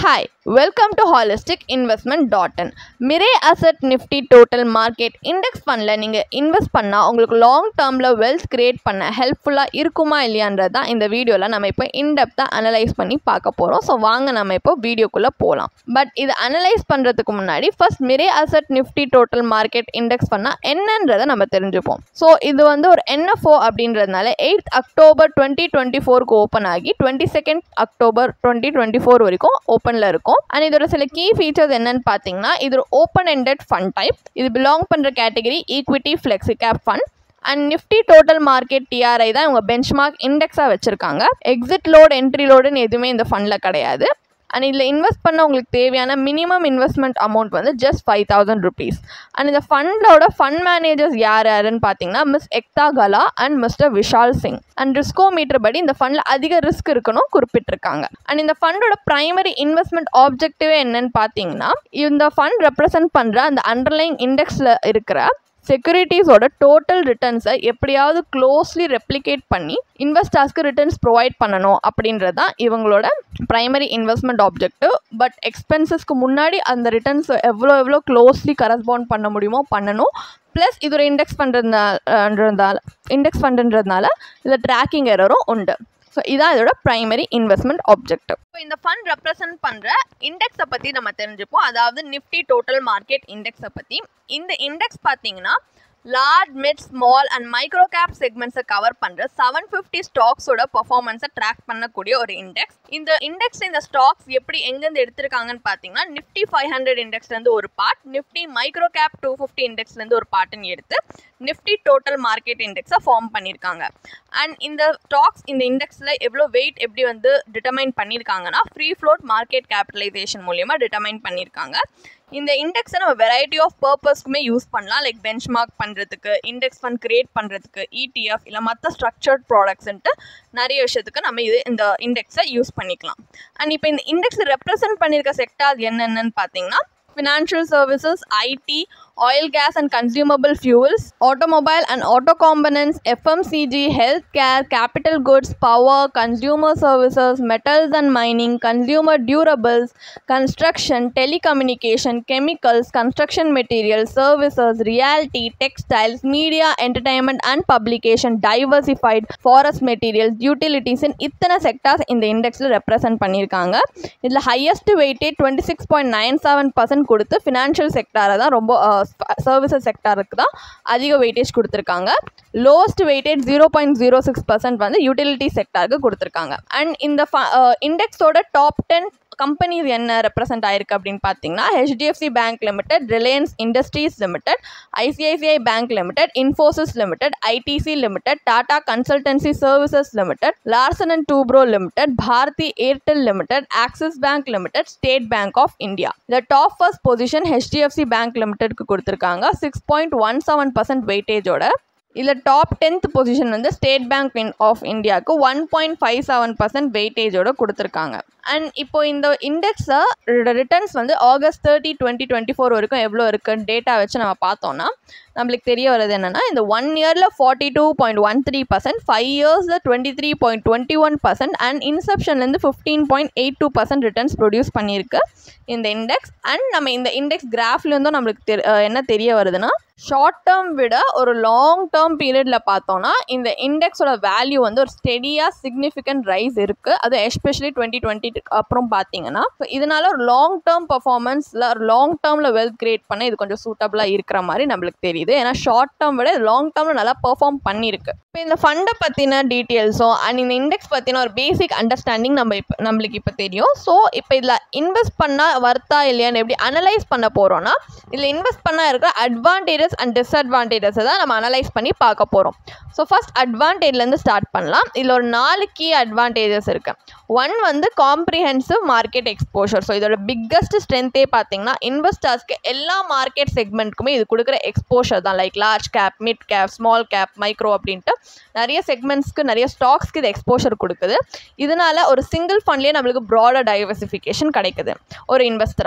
Hi, welcome to Holistic Investment dot in Mirae Asset Nifty total market index ஃபண்டில் நீங்கள் invest பண்ணால் உங்களுக்கு long டேர்மில் வெல்த் கிரியேட் பண்ண ஹெல்ப்ஃபுல்லாக இருக்குமா இல்லையான்றது தான் இந்த வீடியோவில் நம்ம இப்போ இன்டெப்த்தாக அனலைஸ் பண்ணி பார்க்க போகிறோம் ஸோ வாங்க நம்ம இப்போ வீடியோக்குள்ளே போகலாம் பட் இது அனலைஸ் பண்ணுறதுக்கு முன்னாடி first Mirae Asset Nifty total market index பண்ணால் என்னன்றதை நம்ம தெரிஞ்சுப்போம் ஸோ இது வந்து ஒரு என்எஃப்ஓ அப்படின்றதுனால எயித் அக்டோபர் டுவெண்ட்டி டுவெண்ட்டி ஃபோருக்கு ஓப்பன் ஆகி twenty second October twenty twenty four வரைக்கும் ஓப்பனில் இருக்கும் அண்ட் இதோட சில கீ ஃபீச்சர்ஸ் என்னன்னு பார்த்தீங்கன்னா இது ஓப்பன் எண்டட் ஃபண்ட் டைப் இது பிலாங் பண்ணுற category equity flexi cap fund and Nifty total market TRI தான் இவங்க பெஞ்ச்மார்க் இண்டெக்ஸாக வச்சுருக்காங்க எக்ஸிட் லோடு என்ட்ரி லோடுன்னு எதுவுமே இந்த ஃபண்டில் கிடையாது அண்ட் இதில் இன்வெஸ்ட் பண்ண உங்களுக்கு தேவையான மினிமம் இன்வெஸ்ட்மெண்ட் அமௌண்ட் வந்து just five thousand rupees and இந்த ஃபண்டோட ஃபண்ட் மேனேஜர்ஸ் யார் யாருன்னு பார்த்தீங்கன்னா Miss Ekta Kala and Mister Vishal Singh and riskometer படி இந்த ஃபண்டில் அதிக ரிஸ்க் இருக்கணும் குறிப்பிட்டிருக்காங்க அண்ட் இந்த ஃபண்டோட ப்ரைமரி இன்வெஸ்ட்மெண்ட் ஆப்ஜெக்டிவே என்னன்னு பார்த்தீங்கன்னா இந்த ஃபண்ட் ரெப்ரசன்ட் பண்ணுற அந்த அண்டர்லைங் இண்டெக்ஸில் இருக்கிற செக்யூரிட்டிஸோட டோட்டல் ரிட்டர்ன்ஸை எப்படியாவது க்ளோஸ்லி ரெப்ளிகேட் பண்ணி இன்வெஸ்டர்ஸ்க்கு ரிட்டர்ன்ஸ் ப்ரொவைட் பண்ணணும் அப்படின்றது தான் இவங்களோட ப்ரைமரி இன்வெஸ்ட்மெண்ட் ஆப்ஜெக்டிவ் பட் எக்ஸ்பென்சஸ்க்கு முன்னாடி அந்த ரிட்டர்ன்ஸ் எவ்வளோ எவ்வளோ க்ளோஸ்லி கரஸ்பாண்ட் பண்ண முடியுமோ பண்ணணும் ப்ளஸ் இது ஒரு இண்டெக்ஸ் பண்ணுறதுனால இண்டெக்ஸ் ஃபண்டுன்றதுனால இதில் ட்ராக்கிங் எரரும் உண்டு ஸோ இதான் இதோட ப்ரைமரி இன்வெஸ்ட்மெண்ட் ஆப்ஜெக்டிவ் ஸோ இந்த ஃபண்ட் ரெப்ரசன்ட் பண்ணுற இண்டெக்ஸை பற்றி நம்ம தெரிஞ்சுப்போம் அதாவது நிஃப்டி டோட்டல் மார்க்கெட் இண்டெக்ஸை பற்றி இந்த இண்டெக்ஸ் பார்த்தீங்கன்னா large mid small and micro cap செக்மெண்ட்ஸை கவர் பண்ணுற செவன் ஃபிஃப்டி ஸ்டாக்ஸோட பர்ஃபார்மன்ஸை ட்ராக் பண்ணக்கூடிய ஒரு இண்டெக்ஸ் இந்த இண்டெக்ஸ் இந்த ஸ்டாக்ஸ் எப்படி எங்கேருந்து எடுத்திருக்காங்கன்னு பார்த்தீங்கன்னா நிஃப்டி ஃபைவ் ஹண்ட்ரட் இண்டெக்ஸ்லேருந்து ஒரு part Nifty micro cap two fifty இண்டெக்ஸ்லேருந்து ஒரு பார்ட்டுன்னு எடுத்து நிஃப்டி டோட்டல் மார்க்கெட் இண்டெக்ஸை ஃபார்ம் பண்ணியிருக்காங்க அண்ட் இந்த ஸ்டாக்ஸ் இந்த இண்டெக்ஸில் எவ்வளோ வெயிட் எப்படி வந்து டிட்டர்மைன் பண்ணியிருக்காங்கன்னா ஃப்ரீ ஃப்ளோட் மார்க்கெட் கேபிட்டலைசேஷன் மூலியமாக டிட்டர்மைன் பண்ணியிருக்காங்க இந்த இண்டெக்ஸை நம்ம வெரைட்டி ஆஃப் பர்பஸ்க்குமே யூஸ் பண்ணலாம் லைக் பெஞ்ச் மார்க் பண்ணுறதுக்கு இண்டெக்ஸ் ஃபண்ட் கிரியேட் பண்ணுறதுக்கு இடிஎஃப் இல்லை மற்ற ஸ்ட்ரக்சர்ட் ப்ராடக்ட்ஸ்ன்ட்டு நிறைய விஷயத்துக்கு நம்ம இது இந்த இண்டெக்ஸை யூஸ் பண்ணிக்கலாம் அண்ட் இப்போ இந்த இண்டெக்ஸ் ரெப்ரசன்ட் பண்ணியிருக்க செக்டார் என்னென்னு பார்த்தீங்கன்னா financial services IT oil gas and consumable fuels automobile and auto components FMCG health care capital goods power consumer services metals and mining consumer durables construction telecommunication chemicals construction material services realty textiles media entertainment and publication diversified forest materials utilities இத்தனை sectors இந்த இண்டெக்ஸில் represent பண்ணியிருக்காங்க இதில் highest weightage twenty six point nine seven percent கொடுத்து financial செக்டாரை தான் ரொம்ப services செக்டாருக்கு தான் அதிக வெயிட்டேஜ் கொடுத்துருக்காங்க lowest weightage zero point zero six percent வந்து யூட்டிலிட்டி செக்டாருக்கு கொடுத்துருக்காங்க அண்ட் இந்த இண்டெக்ஸோட டாப் டென் கம்பெனிஸ் என்ன ரெப்ரசென்ட் ஆயிருக்கு அப்படின்னு பார்த்தீங்கன்னா HDFC Bank Limited Reliance Industries Limited ICICI Bank Limited Infosys Limited ITC Limited Tata Consultancy Services Limited Larsen and Toubro Limited Bharti Airtel Limited Axis Bank Limited State Bank of India இந்த top first position HDFC Bank லிமிடெட்க்கு கொடுத்துருக்காங்க six point one seven percent வெயிட்டேஜோட இதில் top tenth position வந்து State Bank of இந்தியாவுக்கு one point five seven percent வெயிட்டேஜோட கொடுத்துருக்காங்க and இப்போ இந்த இண்டெக்ஸை ரிட்டர்ன்ஸ் வந்து August thirty twenty twenty four வரைக்கும் எவ்வளோ இருக்குன்னு டேட்டா வச்சு நம்ம பார்த்தோன்னா நம்மளுக்கு தெரிய வருது என்னென்னா இந்த ஒன் இயரில் forty two point one three percent five இயர்ஸில் twenty three point twenty one percent and இன்செப்ஷன்லேருந்து fifteen point eight two percent returns produce பண்ணியிருக்கு இந்த இண்டெக்ஸ் அண்ட் நம்ம இந்த இண்டெக்ஸ் கிராஃப்லேருந்தும் நம்மளுக்கு தெ என்ன தெரிய வருதுன்னா ஷார்ட் டேர்ம் விட ஒரு லாங் டேர்ம் பீரியடில் பார்த்தோன்னா இந்த இண்டெக்ஸோட வேல்யூ வந்து ஒரு ஸ்டெடியாக சிக்னிஃபிகண்ட் ரைஸ் இருக்குது அது எஸ்பெஷலி டுவெண்ட்டி டுவெண்ட்டி அப்புறம் பார்த்தீங்கன்னா இதனால ஒரு லாங் டேர்ம் பர்ஃபார்மன்ஸில் ஒரு லாங் டேர்மில் வெல்த் கிரியேட் பண்ண இது கொஞ்சம் சூட்டபுளாக இருக்கிற மாதிரி நம்மளுக்கு தெரியுது ஏன்னா ஷார்ட் டேர்ம் விட லாங் டேர்மில் நல்லா பெர்ஃபார்ம் பண்ணியிருக்கு இப்போ இந்த ஃபண்டை பற்றின டீட்டெயில்ஸும் அண்ட் இந்த இண்டெக்ஸ் பற்றின ஒரு பேசிக் அண்டர்ஸ்டாண்டிங் நம்ம இப்போ நம்மளுக்கு இப்போ தெரியும் ஸோ இப்போ இதில் இன்வெஸ்ட் பண்ணால் வர்த்தா இல்லையான்னு எப்படி அனலைஸ் பண்ண போகிறோன்னா இதில் இன்வெஸ்ட் பண்ணால் இருக்கிற அட்வான்டேஜஸ் அண்ட் டிஸ்அட்வான்டேஜஸை தான் நம்ம அனலைஸ் பண்ணி பார்க்க போகிறோம் ஸோ ஃபஸ்ட் அட்வான்டேஜ்லேருந்து ஸ்டார்ட் பண்ணலாம் இதில் ஒரு நாலு கீ அட்வான்டேஜஸ் இருக்குது ஒன் வந்து காம்ப்ரிஹென்சிவ் மார்க்கெட் எக்ஸ்போஷர் ஸோ இதோட பிக்கஸ்ட் ஸ்ட்ரென்த்தே பார்த்தீங்கன்னா இன்வெஸ்டர்ஸ்க்கு எல்லா மார்க்கெட் செக்மெண்ட்டுக்குமே இது கொடுக்குற எக்ஸ்போஷர் தான் like large cap mid cap small cap micro அப்படின்ட்டு நிறைய செக்மெண்ட்ஸ்க்கு நிறைய ஸ்டாக்ஸ்க்கு இது எக்ஸ்போஷர் கொடுக்குது இதனால ஒரு சிங்கிள் ஃபண்ட்லேயே நம்மளுக்கு ப்ராடர் டைவர்சிஃபிகேஷன் கிடைக்குது ஒரு இன்வெஸ்டராக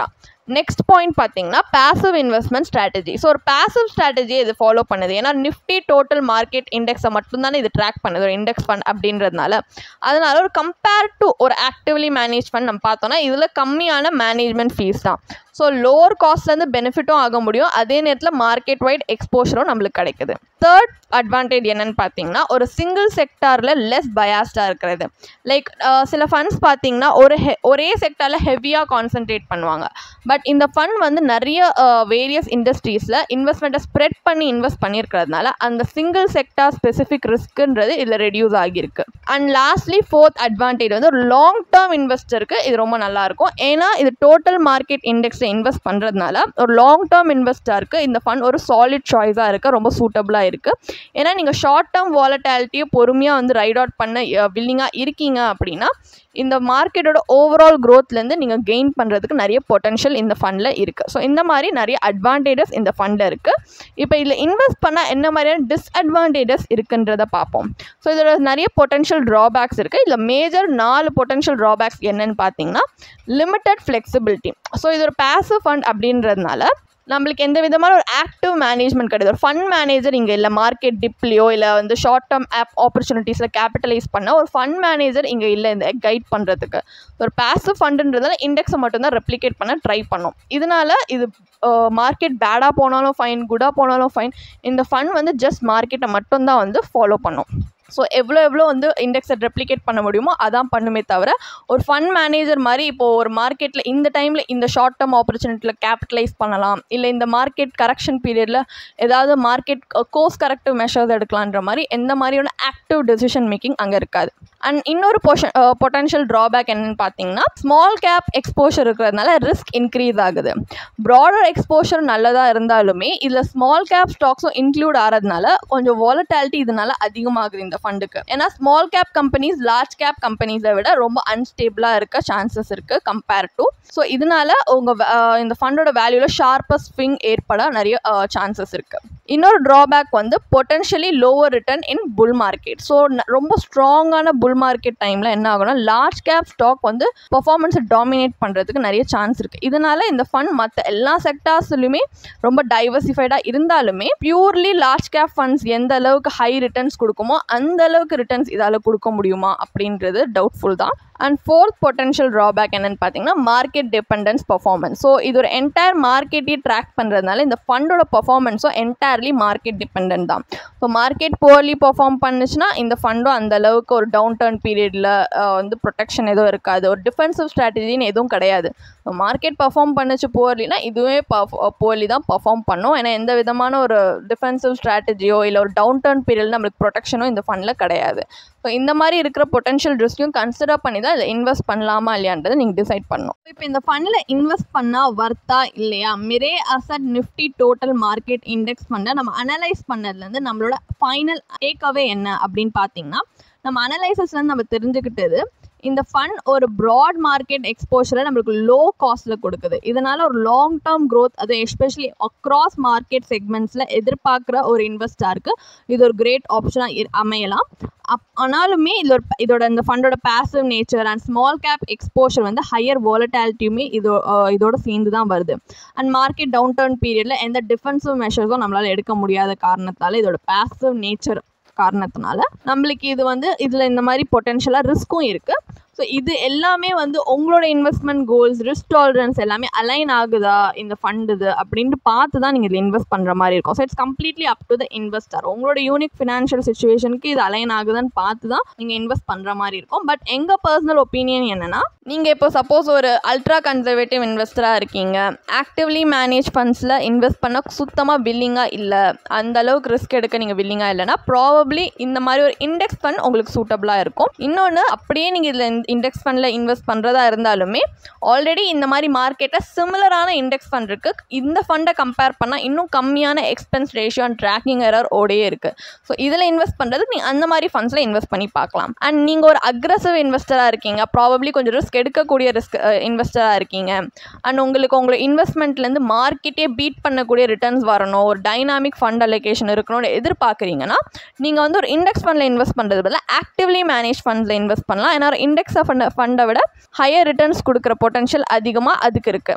நெக்ஸ்ட் பாயிண்ட் பார்த்தீங்கன்னா பேசிவ் இன்வெஸ்ட்மெண்ட் ஸ்ட்ராட்டஜி ஸோ ஒரு பேசிவ் ஸ்ட்ராட்டஜி இது ஃபாலோ பண்ணுது ஏன்னா நிஃப்டி டோட்டல் மார்க்கெட் இண்டெக்ஸை மட்டும்தானே இது ட்ராக் பண்ணுது ஒரு இண்டெக்ஸ் ஃபண்ட் அப்படின்றதுனால அதனால ஒரு கம்பேர் டு ஒரு ஆக்டிவ்லி மேனேஜ் ஃபண்ட் நம்ம பார்த்தோம்னா இதில் கம்மியான மேனேஜ்மெண்ட் ஃபீஸ் தான் ஸோ லோவர் காஸ்ட்லேருந்து பெனிஃபிட்டும் ஆக முடியும் அதே நேரத்தில் மார்க்கெட் வைட் எக்ஸ்போஷரும் நம்மளுக்கு கிடைக்குது தேர்ட் அட்வான்டேஜ் என்னன்னு பார்த்தீங்கன்னா ஒரு சிங்கிள் செக்டாரில் லெஸ் பயாஸ்டாக இருக்கிறது லைக் சில ஃபண்ட்ஸ் பார்த்தீங்கன்னா ஒரு ஹெ ஒரே செக்டாரில் ஹெவியாக கான்சென்ட்ரேட் பண்ணுவாங்க பட் இந்த ஃபண்ட் வந்து நிறைய வேரியஸ் இண்டஸ்ட்ரீஸில் இன்வெஸ்ட்மெண்ட்டை ஸ்ப்ரெட் பண்ணி இன்வெஸ்ட் பண்ணியிருக்கிறதுனால அந்த சிங்கிள் செக்டார் ஸ்பெசிஃபிக் ரிஸ்க்குன்றது இதில் ரெடியூஸ் ஆகியிருக்கு அண்ட் லாஸ்ட்லி ஃபோர்த் அட்வான்டேஜ் வந்து ஒரு லாங் டேர்ம் இன்வெஸ்டருக்கு இது ரொம்ப நல்லாயிருக்கும் ஏன்னா இது டோட்டல் மார்க்கெட் இண்டெக்ஸில் இன்வெஸ்ட் பண்ணுறதுனால ஒரு லாங் டேர்ம் இன்வெஸ்டருக்கு இந்த ஃபண்ட் ஒரு சாலிட் சாய்ஸாக இருக்குது ரொம்ப சூட்டபுளாக இருக்குது ஏன்னா நீங்கள் ஷார்ட் டேர்ம் வாலட்டாலிட்டியை பொறுமையாக வந்து ரைட் அவுட் பண்ண வில்லிங்காக இருக்கீங்க அப்படின்னா இந்த மார்க்கெட்டோட ஓவரால் க்ரோத்லேருந்து நீங்கள் கெயின் பண்ணுறதுக்கு நிறைய பொட்டன்ஷியல் இந்த ஃபண்டில் இருக்குது ஸோ இந்த மாதிரி நிறைய அட்வான்டேஜஸ் இந்த ஃபண்டில் இருக்குது இப்போ இதில் இன்வெஸ்ட் பண்ணால் என்ன மாதிரியான டிஸ்அட்வான்டேஜஸ் இருக்குன்றத பார்ப்போம் ஸோ இதோட நிறைய பொட்டன்ஷியல் ட்ராபேக்ஸ் இருக்குது இதில் மேஜர் நாலு பொட்டன்ஷியல் ட்ராபேக்ஸ் என்னன்னு பார்த்தீங்கன்னா லிமிட்டட் ஃப்ளெக்சிபிலிட்டி ஸோ இது ஒரு பேசிவ் ஃபண்ட் அப்படின்றதுனால நம்மளுக்கு எந்த விதமான ஒரு ஆக்டிவ் மேனேஜ்மெண்ட் கிடையாது ஒரு ஃபண்ட் மேனேஜர் இங்கே இல்லை மார்க்கெட் டிப்லேயோ இல்லை வந்து ஷார்ட் டேர்ம் ஆப் ஆப்பர்ச்சுனிட்டிஸில் கேபிட்டலைஸ் பண்ண ஒரு ஃபண்ட் மேனேஜர் இங்கே இல்லை இந்த கைட் பண்ணுறதுக்கு ஒரு பேசிவ் ஃபண்டுன்றதால இண்டெக்ஸை மட்டும்தான் ரெப்ளிகேட் பண்ண ட்ரை பண்ணும் இதனால இது மார்க்கெட் பேடாக போனாலும் ஃபைன் குடாக போனாலும் ஃபைன் இந்த ஃபண்ட் வந்து ஜஸ்ட் மார்க்கெட்டை மட்டும்தான் வந்து ஃபாலோ பண்ணும் ஸோ எவ்வளோ எவ்வளோ வந்து இண்டெக்ஸை ரெப்ளிகேட் பண்ண முடியுமோ அதான் பண்ணுமே தவிர ஒரு ஃபண்ட் மேனேஜர் மாதிரி இப்போது ஒரு மார்க்கெட்டில் இந்த டைமில் இந்த ஷார்ட் டேர்ம் ஆப்பர்ச்சுனிட்டியில் கேபிட்டலைஸ் பண்ணலாம் இல்லை இந்த மார்க்கெட் கரெக்ஷன் பீரியடில் ஏதாவது மார்க்கெட் கோர்ஸ் கரெக்டிவ் மெஷர்ஸ் எடுக்கலான்ற மாதிரி எந்த மாதிரியான ஆக்டிவ் டெசிஷன் மேக்கிங் அங்கே இருக்காது அண்ட் இன்னொரு பொஷன் பொட்டன்ஷியல் ட்ராபேக் என்னென்னு பார்த்தீங்கன்னா ஸ்மால் கேப் எக்ஸ்போஷர் இருக்கிறதுனால ரிஸ்க் இன்க்ரீஸ் ஆகுது ப்ராடர் எக்ஸ்போஷர் நல்லதாக இருந்தாலுமே இதில் ஸ்மால் கேப் ஸ்டாக்ஸும் இன்க்ளூட் ஆகிறதுனால கொஞ்சம் வாலட்டாலிட்டி இதனால அதிகமாகுது இந்த ஃபண்டுக்கு ஏன்னா small cap companies large cap கம்பெனிஸை விட ரொம்ப அன்ஸ்டேபிளாக இருக்க சான்சஸ் இருக்குது கம்பேர் டு ஸோ இதனால உங்கள் இந்த ஃபண்டோட வேல்யூவில் ஷார்ப்பஸ்ட் ஸ்விங் ஏற்பட நிறைய சான்சஸ் இருக்குது இன்னொரு ட்ராபேக் வந்து potentially lower return in bull market so ரொம்ப ஸ்ட்ராங்கான புல் மார்க்கெட் டைமில் என்ன ஆகும்னா லார்ஜ் கேப் ஸ்டாக் வந்து பர்ஃபார்மன்ஸை டாமினேட் பண்ணுறதுக்கு நிறைய சான்ஸ் இருக்குது இதனால இந்த ஃபண்ட் மற்ற எல்லா செக்டார்ஸ்லையுமே ரொம்ப டைவர்சிஃபைடாக இருந்தாலுமே பியூர்லி லார்ஜ் கேப் ஃபண்ட்ஸ் எந்த அளவுக்கு ஹை ரிட்டர்ன்ஸ் கொடுக்குமோ அந்த அளவுக்கு ரிட்டர்ன்ஸ் இதால் கொடுக்க முடியுமா அப்படின்றது டவுட்ஃபுல் தான் அண்ட் ஃபோர்த் பொட்டன்ஷியல் ட்ராபேக் என்னென்னு பார்த்தீங்கன்னா மார்க்கெட் டிபெண்டன்ஸ் பர்ஃபார்மன்ஸ் ஸோ இது ஒரு என்டையர் மார்க்கெட்டே ட்ராக் பண்ணுறதுனால இந்த ஃபண்டோட பர்ஃபார்மன்ஸும் என்டையர்லி மார்க்கெட் டிபெண்ட் தான் ஸோ மார்க்கெட் போர்லி பர்ஃபார்ம் பண்ணுச்சுன்னா இந்த ஃபண்டும் அந்த அளவுக்கு ஒரு டவுன் டர்ன் பீரியடில் வந்து ப்ரொடெக்ஷன் எதுவும் இருக்காது ஒரு டிஃபென்சிவ் ஸ்ட்ராட்டஜின்னு எதுவும் கிடையாது ஸோ மார்க்கெட் பர்ஃபார்ம் பண்ணுச்சு போர்லினா இதுவே போர்லி தான் பர்ஃபார்ம் பண்ணும் ஏன்னா எந்த விதமான ஒரு டிஃபென்சிவ் ஸ்ட்ராட்டஜியோ இல்லை ஒரு டவுன் டர்ன் பீரியடில் நம்மளுக்கு ப்ரொடெக்ஷனும் இந்த ஃபண்டில் கிடையாது ஸோ இந்த மாதிரி இருக்கிற பொட்டன்ஷியல் ரிஸ்க்கையும் கன்சிடர் பண்ணி தான் இதில் இன்வெஸ்ட் பண்ணலாமா இல்லையான்றதை நீங்கள் டிசைட் பண்ணணும் இப்போ இந்த ஃபண்டில் இன்வெஸ்ட் பண்ணால் வர்த்தா இல்லையா Mirae Asset Nifty total market index ஃபண்டை நம்ம அனலைஸ் பண்ணதுலேருந்து நம்மளோட ஃபைனல் டேக்அவே என்ன அப்படின்னு பார்த்தீங்கன்னா நம்ம அனலைசஸ்லேருந்து நம்ம தெரிஞ்சுக்கிட்டது இந்த ஃபண்ட் ஒரு ப்ராட் மார்க்கெட் எக்ஸ்போஷரை நம்மளுக்கு லோ காஸ்ட்டில் கொடுக்குது இதனால் ஒரு லாங் டேர்ம் க்ரோத் அது எஸ்பெஷலி அக்ராஸ் மார்க்கெட் செக்மெண்ட்ஸில் எதிர்பார்க்குற ஒரு இன்வெஸ்டருக்கு இது ஒரு கிரேட் ஆப்ஷனாக அமையலாம் அப் ஆனாலுமே இது ஒரு இதோட இந்த ஃபண்டோட passive nature and small cap exposure வந்து ஹையர் வாலட்டாலிட்டியுமே இதோ இதோட சேர்ந்து தான் வருது அண்ட் மார்க்கெட் டவுன் டர்ன் பீரியடில் எந்த டிஃபென்சிவ் மெஷர்ஸும் நம்மளால் எடுக்க முடியாத காரணத்தால் இதோட பேசிவ் நேச்சர் காரணத்தினால நம்மளுக்கு இது வந்து இதில் இந்த மாதிரி பொட்டென்ஷியலாக ரிஸ்க்கும் இருக்குது ஸோ இது எல்லாமே வந்து உங்களோட இன்வெஸ்ட்மெண்ட் கோல்ஸ் ரிஸ்க் டாலரன்ஸ் எல்லாமே அலைன் ஆகுதா இந்த ஃபண்ட் இது அப்படின்ட்டு பார்த்து தான் நீங்கள் இதில் இன்வெஸ்ட் பண்ணுற மாதிரி இருக்கும் so it's completely up to the investor உங்களோட யூனிக் ஃபினான்ஷியல் சுச்சுவேஷனுக்கு இது அலைன் ஆகுதான்னு பார்த்து தான் நீங்கள் இன்வெஸ்ட் பண்ணுற மாதிரி இருக்கும் பட் எங்கள் பர்சனல் ஒப்பீனியன் என்னென்னா நீங்கள் இப்போ சப்போஸ் ஒரு அல்ட்ரா கன்சர்வேட்டிவ் இன்வெஸ்டராக இருக்கீங்க ஆக்டிவ்லி மேனேஜ் ஃபண்ட்ஸில் இன்வெஸ்ட் பண்ண சுத்தமாக வில்லிங்காக இல்லை அந்த அளவுக்கு ரிஸ்க் எடுக்க நீங்கள் வில்லிங்காக இல்லைனா ப்ராபப்ளி இந்த மாதிரி ஒரு இண்டெக்ஸ் ஃபண்ட் உங்களுக்கு சூட்டபுளாக இருக்கும் இன்னொன்று அப்படியே நீங்கள் இதில் இண்டெக்ஸ் ஃபண்டில் இன்வெஸ்ட் பண்ணுறதா இருந்தாலுமே ஆல்ரெடி இந்த மாதிரி மார்க்கெட்டில் சிமிலரான இண்டெக்ஸ் ஃபண்ட் இருக்குது இந்த ஃபண்டை கம்பேர் பண்ணால் இன்னும் கம்மியான expense ratio and tracking error ஓடையே இருக்குது ஸோ இதில் இன்வெஸ்ட் பண்ணுறதுக்கு நீங்கள் அந்த மாதிரி ஃபண்ட்ஸில் இன்வெஸ்ட் பண்ணி பார்க்கலாம் அண்ட் நீங்கள் ஒரு அக்ரஸிவ் இன்வெஸ்டராக இருக்கீங்க ப்ராபப்ளி கொஞ்சம் ரிஸ்க் எடுக்கக்கூடிய ரிஸ்க் இன்வெஸ்டராக இருக்கீங்க அண்ட் உங்களுக்கு உங்களோட இன்வெஸ்ட்மெண்ட்லேருந்து மார்க்கெட்டே பீட் பண்ணக்கூடிய ரிட்டர்ன்ஸ் வரணும் ஒரு டைனாமிக் ஃபண்ட் அலோகேஷன் இருக்கணும்னு எதிர்பார்க்குறீங்கன்னா நீங்கள் வந்து ஒரு இண்டெக்ஸ் ஃபண்டில் இன்வெஸ்ட் பண்ணுறது பதில் ஆக்டிவ்லி மேனேஜ் ஃபண்ட்ஸில் இன்வெஸ்ட் பண்ணலாம் ஏன்னா ஒரு இண்டெக்ஸ் ஃபண்ட் ஃபண்டை விட ஹையர் ரிட்டர்ன்ஸ் கொடுக்குற பொட்டன்ஷியல் அதிகமாக அதுக்கு இருக்குது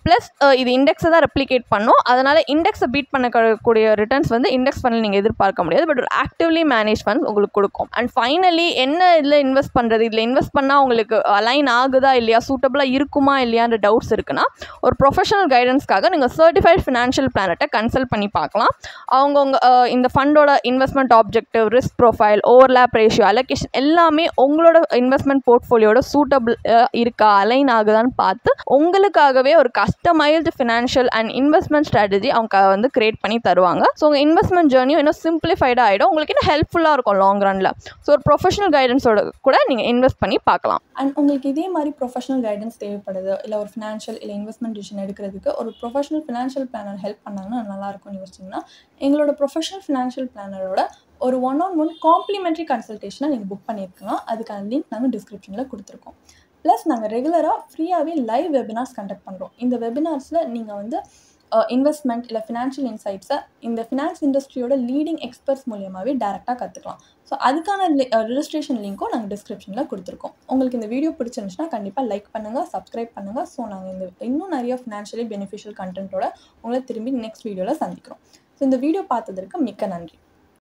ப்ளஸ் இது இண்டெக்ஸை தான் ரெப்ளிகேட் பண்ணும் அதனால் இண்டெக்ஸை பீட் பண்ணக்கூடிய ரிட்டர்ன்ஸ் வந்து இண்டெக்ஸ் ஃபண்டில் நீங்கள் எதிர்பார்க்க முடியாது பட் ஒரு ஆக்டிவ்லி மேனேஜ் ஃபண்ட்ஸ் உங்களுக்கு கொடுக்கும் அண்ட் ஃபைனலி என்ன இதில் இன்வெஸ்ட் பண்ணுறது இதில் இன்வெஸ்ட் பண்ணால் உங்களுக்கு அலைன் ஆகுதா இல்லையா சூட்டபுளாக இருக்குமா இல்லையான்ற டவுட்ஸ் இருக்குன்னா ஒரு ப்ரொஃபஷனல் கைடன்ஸ்க்காக நீங்கள் சர்டிஃபைட் ஃபினான்ஷியல் பிளானட்டை கன்சல்ட் பண்ணி பார்க்கலாம் அவங்கவுங்க இந்த ஃபண்டோட investment objective risk profile overlap ratio allocation எல்லாமே உங்களோட இன்வெஸ்ட்மெண்ட் போர்ட்ஃபோலியோட சூட்டபிள் இருக்கா அலைன் ஆகுதான்னு பார்த்து உங்களுக்காகவே ஒரு customised financial and investment strategy அவங்க வந்து கிரியேட் பண்ணி தருவாங்க ஸோ உங்கள் இன்வெஸ்ட்மெண்ட் ஜேர்னியும் இன்னும் சிம்பிளிஃபைடாக ஆகிடும் உங்களுக்கு இன்னும் ஹெல்ப்ஃபுல்லாக இருக்கும் லாங் ரனில் ஸோ ஒரு ப்ரொஃபஷனல் கைடன்ஸோட கூட நீங்கள் இன்வெஸ்ட் பண்ணி பார்க்கலாம் அண்ட் உங்களுக்கு இதே மாதிரி ப்ரொஃபஷனல் கைடன்ஸ் தேவைப்படுது இல்லை ஒரு ஃபினான்ஷியல் இல்லை இன்வெஸ்ட்மெண்ட் டிசிஷன் எடுக்கிறதுக்கு ஒரு ப்ரொஃபஷனல் ஃபினான்ஷியல் பிளானர் ஹெல்ப் பண்ணாங்கன்னா நல்லா இருக்கும்னு யோசிச்சிங்கன்னா எங்களோட ப்ரொஃபஷனல் ஃபினான்ஷியல் பிளானரோட ஒரு ஒன் ஆன் ஒன் காம்ப்ளிமெண்ட்ரி கன்சல்டேஷனை நீங்கள் புக் பண்ணியிருக்கலாம் அதுக்கான லிங்க் நாங்கள் டிஸ்கிரிப்ஷனில் கொடுத்துருக்கோம் ப்ளஸ் நாங்கள் ரெகுலராக ஃப்ரீயாகவே லைவ் வெபினார்ஸ் கண்டக்ட் பண்ணுறோம் இந்த வெபினார்ஸில் நீங்கள் வந்து இன்வெஸ்ட்மெண்ட் இல்லை ஃபினான்ஷியல் இன்சைட்ஸை இந்த ஃபினான்ஸ் இண்டஸ்ட்ரியோட லீடிங் எக்ஸ்பர்ட்ஸ் மூலியமாகவே டேரெக்டாக கற்றுக்கலாம் ஸோ அதுக்கான ரிஜிஸ்ட்ரேஷன் லிங்க்கும் நாங்கள் டிஸ்கிரிப்ஷனில் கொடுத்துருக்கோம் உங்களுக்கு இந்த வீடியோ பிடிச்சிருந்துச்சுன்னா கண்டிப்பாக லைக் பண்ணுங்கள் சப்ஸ்கிரைப் பண்ணுங்கள் ஸோ நாங்கள் இந்த இன்னும் நிறைய ஃபினான்ஷியலி பெனிஃபிஷியல் கண்டென்ட்டோட உங்களை திரும்பி நெக்ஸ்ட் வீடியோவில் சந்திக்கிறோம் ஸோ இந்த வீடியோ பார்த்ததற்கு மிக்க நன்றி